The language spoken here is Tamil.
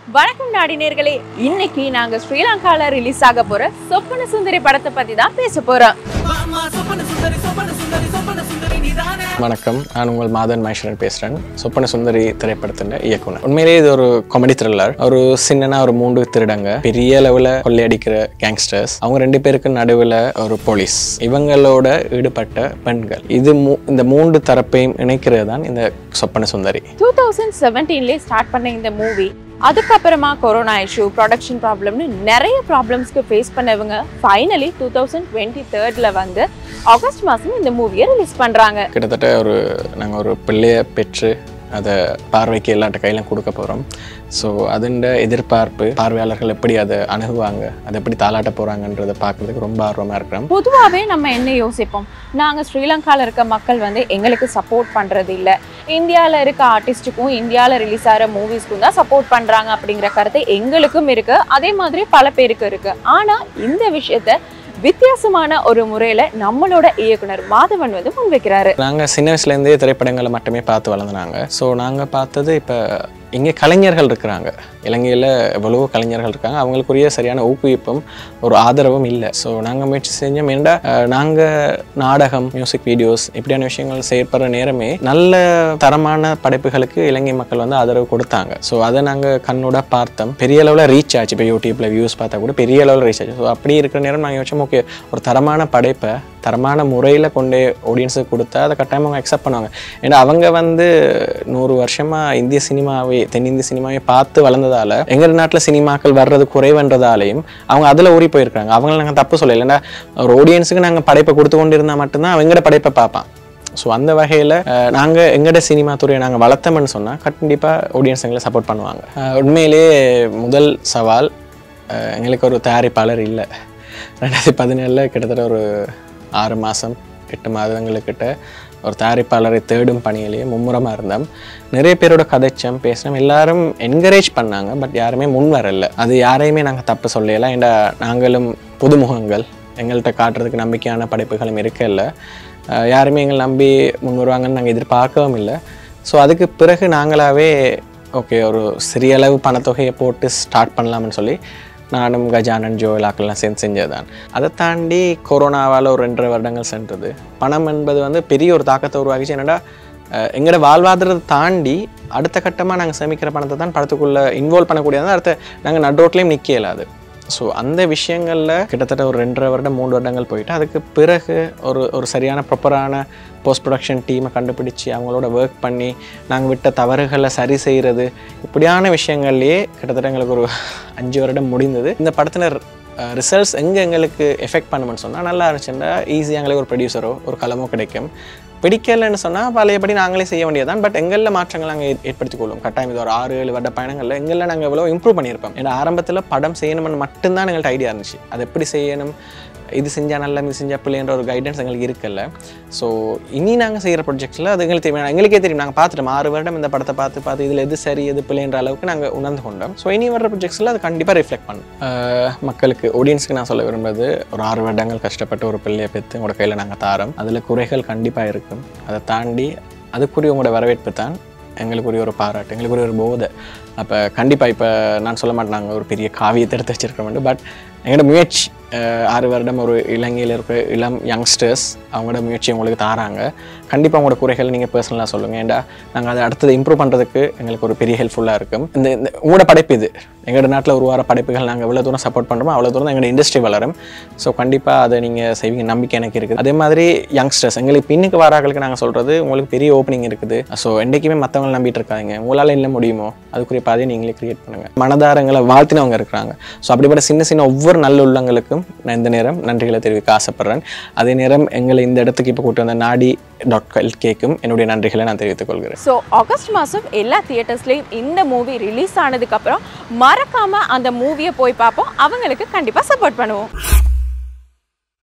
வணக்கம் நாடினேர்களே இன்னைக்கு நாங்க ஸ்ரீலங்கால ரிலீஸ் ஆக போற சொப்பன சுந்தரி படத்தை பத்தி தான் பேச போறோம் வணக்கம் நான் உங்கள் மாதன் மகேஸ்வரன் பேசுகிறேன் சொப்பன சுந்தரி திரைப்படத்தின் இயக்குனர் உண்மையிலேயே இது ஒரு காமெடி த்ரில்லர் ஒரு சின்னனா ஒரு மூன்று திருடங்க பெரிய லெவலில் கொள்ளையடிக்கிற கேங்ஸ்டர்ஸ் அவங்க ரெண்டு பேருக்கு நடுவில் ஒரு போலீஸ் இவங்களோட ஈடுபட்ட பெண்கள் இது மூ- இந்த மூன்று தரப்பையும் இணைக்கிறது தான் இந்த சொப்பன சுந்தரி டூ தௌசண்ட் செவன்டீன்லேயே ஸ்டார்ட் பண்ண இந்த மூவி அதுக்கப்புறமா கொரோனா இஷ்யூ ப்ரொடக்ஷன் ப்ராப்ளம்னு நிறைய ப்ராப்ளம்ஸ்க்கு ஃபேஸ் பண்ணவங்க ஃபைனலி டூ தௌசண்ட் டுவெண்ட்டி தேர்டில் வந்து ஆகஸ்ட் மாதம் இந்த மூவியை ரிலீஸ் பண்ணுறாங்க கிட்டத்தட்ட ஒரு நாங்கள் ஒரு பிள்ளையை பெற்று அதை பார்வைக்கு எல்லாட்ட கையிலும் கொடுக்க போகிறோம் ஸோ அதுண்ட எதிர்பார்ப்பு பார்வையாளர்கள் எப்படி அதை அணுகுவாங்க அதை எப்படி தாளாட்ட போகிறாங்கன்றதை பார்க்குறதுக்கு ரொம்ப ஆர்வமாக இருக்கிறோம் பொதுவாகவே நம்ம என்ன யோசிப்போம் நாங்கள் ஸ்ரீலங்காவில் இருக்க மக்கள் வந்து எங்களுக்கு சப்போர்ட் பண்ணுறது இல்லை இந்தியாவில் இருக்க ஆர்டிஸ்ட்டுக்கும் இந்தியாவில் ரிலீஸ் ஆகிற மூவிஸ்க்கும் தான் சப்போர்ட் பண்ணுறாங்க அப்படிங்கிற கருத்து எங்களுக்கும் இருக்குது அதே மாதிரி பல பேருக்கு இருக்குது ஆனால் இந்த விஷயத்த வித்தியாசமான ஒரு முறையில் நம்மளோட இயக்குனர் மாதவன் வந்து முன்வைக்கிறாரு நாங்கள் சின்ன வயசுலேருந்தே திரைப்படங்களை மட்டுமே பார்த்து வளர்ந்துனாங்க ஸோ நாங்கள் பார்த்தது இப்போ இங்கே கலைஞர்கள் இருக்கிறாங்க இலங்கையில் எவ்வளவோ கலைஞர்கள் இருக்காங்க அவங்களுக்குரிய சரியான ஊக்குவிப்பும் ஒரு ஆதரவும் இல்லை ஸோ நாங்கள் முயற்சி செஞ்சோம் ஏன்டா நாங்கள் நாடகம் மியூசிக் வீடியோஸ் இப்படியான விஷயங்கள் செயற்படுற நேரமே நல்ல தரமான படைப்புகளுக்கு இலங்கை மக்கள் வந்து ஆதரவு கொடுத்தாங்க ஸோ அதை நாங்கள் கண்ணோட பார்த்தோம் பெரிய அளவில் ரீச் ஆச்சு இப்போ யூடியூப்பில் வியூஸ் பார்த்தா கூட பெரிய அளவில் ரீச் ஆச்சு ஸோ அப்படி இருக்கிற நேரம் நாங்கள் யோசிச்சோம் ஓகே ஒரு தரமான படைப்பை தரமான முறையில் கொண்டு ஆடியன்ஸுக்கு கொடுத்தா அதை கட்டாயம் அவங்க அக்செப்ட் பண்ணுவாங்க ஏன்னா அவங்க வந்து நூறு வருஷமாக இந்திய சினிமாவை தென்னிந்திய சினிமாவை பார்த்து வளர்ந்ததால எங்கள் நாட்டில் சினிமாக்கள் வர்றது குறைவன்றதாலையும் அவங்க அதில் ஊறி போயிருக்காங்க அவங்கள நாங்கள் தப்பு சொல்லலை இல்லைன்னா ஒரு ஆடியன்ஸுக்கு நாங்கள் படைப்பை கொடுத்து கொண்டு இருந்தால் மட்டும்தான் அவங்களோட படைப்பை பார்ப்பான் ஸோ அந்த வகையில் நாங்கள் எங்களோட சினிமா துறையை நாங்கள் வளர்த்தோம்னு சொன்னால் கண்டிப்பாக ஆடியன்ஸ் எங்களை சப்போர்ட் பண்ணுவாங்க அஹ் உண்மையிலேயே முதல் சவால் அஹ் எங்களுக்கு ஒரு தயாரிப்பாளர் இல்லை ரெண்டாயிரத்தி பதினேழில் கிட்டத்தட்ட ஒரு ஆறு மாதம் எட்டு மாதங்களுக்கிட்ட ஒரு தயாரிப்பாளரை தேடும் பணியிலேயே மும்முரமாக இருந்தோம் நிறைய பேரோட கதைச்சம் பேசினோம் எல்லாரும் என்கரேஜ் பண்ணாங்க பட் யாருமே முன் வரல அது யாரையுமே நாங்கள் தப்பு சொல்லல ஏன்னா நாங்களும் புதுமுகங்கள் எங்கள்கிட்ட காட்டுறதுக்கு நம்பிக்கையான படைப்புகளும் இருக்கல அஹ் யாருமே எங்களை நம்பி முன் வருவாங்கன்னு நாங்கள் எதிர்பார்க்கவும் இல்லை ஸோ அதுக்கு பிறகு நாங்களாவே ஓகே ஒரு சிறிய அளவு பணத்தொகையை போட்டு ஸ்டார்ட் பண்ணலாம்னு சொல்லி நானும் கஜானன் ஜோலாக்கெல்லாம் சேர்ந்து செஞ்சதுதான் அதை தாண்டி கொரோனாவால் ஒரு ரெண்டரை வருடங்கள் சென்றது பணம் என்பது வந்து பெரிய ஒரு தாக்கத்தை உருவாக்கிச்சு என்னடா அஹ் எங்களோட வாழ்வாதாரத்தை தாண்டி அடுத்த கட்டமாக நாங்கள் சேமிக்கிற பணத்தை தான் படத்துக்குள்ளே இன்வால்வ் பண்ணக்கூடியது அடுத்த நாங்கள் நட்டோட்லேயும் நிற்க இயலாது ஸோ அந்த விஷயங்களில் கிட்டத்தட்ட ஒரு ரெண்டரை வருடம் மூணு வருடங்கள் போயிட்டு அதுக்கு பிறகு ஒரு ஒரு சரியான ப்ராப்பரான போஸ்ட் ப்ரொடக்ஷன் டீமை கண்டுபிடிச்சு அவங்களோட ஒர்க் பண்ணி நாங்கள் விட்ட தவறுகளை சரி செய்கிறது இப்படியான விஷயங்கள்லேயே கிட்டத்தட்ட எங்களுக்கு ஒரு அஞ்சு வருடம் முடிந்தது இந்த படத்தினர் ரிசல்ட்ஸ் எங்கே எங்களுக்கு எஃபெக்ட் பண்ணுமென்னு சொன்னால் நல்லா இருந்துச்சுன்னா ஈஸியாக எங்களுக்கு ஒரு ப்ரொடியூசரோ ஒரு களமோ கிடைக்கும் பிடிக்கலைன்னு சொன்னால் பழையபடி நாங்களே செய்ய வேண்டியதுதான் பட் எங்களில் மாற்றங்கள் நாங்கள் ஏற்படுத்திக் கொள்வோம் கட்டாயம் இது ஒரு ஆறு ஏழு வருட பயணங்களில் எங்களில் நாங்கள் எவ்வளோ இம்ப்ரூவ் பண்ணியிருப்போம் ஏன்னா ஆரம்பத்தில் படம் செய்யணும்னு மட்டும்தான் எங்கள்கிட்ட ஐடியா இருந்துச்சு அது எப்படி செய்யணும் இது செஞ்சால் நல்ல இது செஞ்சால் பிள்ளைன்ற ஒரு கைடன்ஸ் எங்களுக்கு இருக்குல்ல ஸோ இனி நாங்கள் செய்கிற ப்ரொஜெக்ட்ஸில் அது எங்களுக்கு தெரியும் எங்களுக்கே தெரியும் நாங்கள் பார்த்துட்டோம் ஆறு வருடம் இந்த படத்தை பார்த்து பார்த்து இதில் எது சரி எது பிள்ளைன்ற அளவுக்கு நாங்கள் உணர்ந்து கொண்டோம் ஸோ இனி வர்ற ப்ரொஜெக்ட்ஸில் அது கண்டிப்பாக ரிஃப்ளெக்ட் பண்ணும் அஹ் மக்களுக்கு ஆடியன்ஸ்க்கு நான் சொல்ல விரும்புறது ஒரு ஆறு வருடங்கள் கஷ்டப்பட்டு ஒரு பிள்ளையை பெற்று உங்களோட கையில் நாங்கள் தாரோம் அதில் குறைகள் கண்டிப்பாக இருக்கும் அதை தாண்டி அதுக்குரிய உங்களோட வரவேற்பு தான் எங்களுக்குரிய ஒரு பாராட்டு எங்களுக்குரிய ஒரு போதை அப்போ கண்டிப்பாக இப்போ நான் சொல்ல மாட்டேன் நாங்கள் ஒரு பெரிய காவியத்தை எடுத்து வச்சிருக்கோம் பட் எங்களோட முயற்சி அஹ், ஆறு வருடம் ஒரு இலங்கையில் இருக்கிற இளம் யங்ஸ்டர்ஸ் அவங்களோட முயற்சி உங்களுக்கு தாராங்க கண்டிப்பாக உங்களோட குறைகள் நீங்கள் பர்சனலாக சொல்லுங்கள் ஏன்டா நாங்கள் அதை அடுத்தது இம்ப்ரூவ் பண்ணுறதுக்கு எங்களுக்கு ஒரு பெரிய ஹெல்ப்ஃபுல்லாக இருக்கும் இந்த இந்த உங்களோட படைப்பு இது எங்களோட நாட்டில் உருவார படைப்புகள் நாங்கள் எவ்வளோ தூரம் சப்போர்ட் பண்ணுறோமோ அவ்வளோ தூரம் தான் எங்களோட இண்டஸ்ட்ரி வளரும் ஸோ கண்டிப்பாக அதை நீங்கள் செய்வீங்க நம்பிக்கை எனக்கு இருக்குது அதே மாதிரி யங்ஸ்டர்ஸ் எங்களுக்கு பின்னுக்கு வராங்களுக்கு நாங்கள் சொல்கிறது உங்களுக்கு பெரிய ஓப்பனிங் இருக்குது ஸோ என்றைக்குமே மற்றவங்களை நம்பிட்டு இருக்காங்க உங்களால் என்ன முடியுமோ அதுக்குரிய பாதையை நீங்களே கிரியேட் பண்ணுங்கள் மனதாரங்களை வாழ்த்தினவங்க இருக்கிறாங்க ஸோ அப்படிப்பட்ட சின்ன சின்ன ஒவ்வொரு நல்ல உள்ளங்களுக்கும் நான் இந்த நேரம் நன்றிகளை தெரிவிக்க ஆசைப்படுறேன் அதே நேரம் எங்களை இந்த இடத்துக்கு இப்போ கூட்டு வந்த நாடி டாட் கேக்கும் என்னுடைய நன்றிகளை நான் தெரிவித்துக் கொள்கிறேன் ஸோ ஆகஸ்ட் மாதம் எல்லா தியேட்டர்ஸ்லேயும் இந்த மூவி ரிலீஸ் ஆனதுக்கப்புறம் மறக்காமல் அந்த மூவியை போய் பார்ப்போம் அவங்களுக்கு கண்டிப்பாக சப்போர்ட் பண்ணுவோம்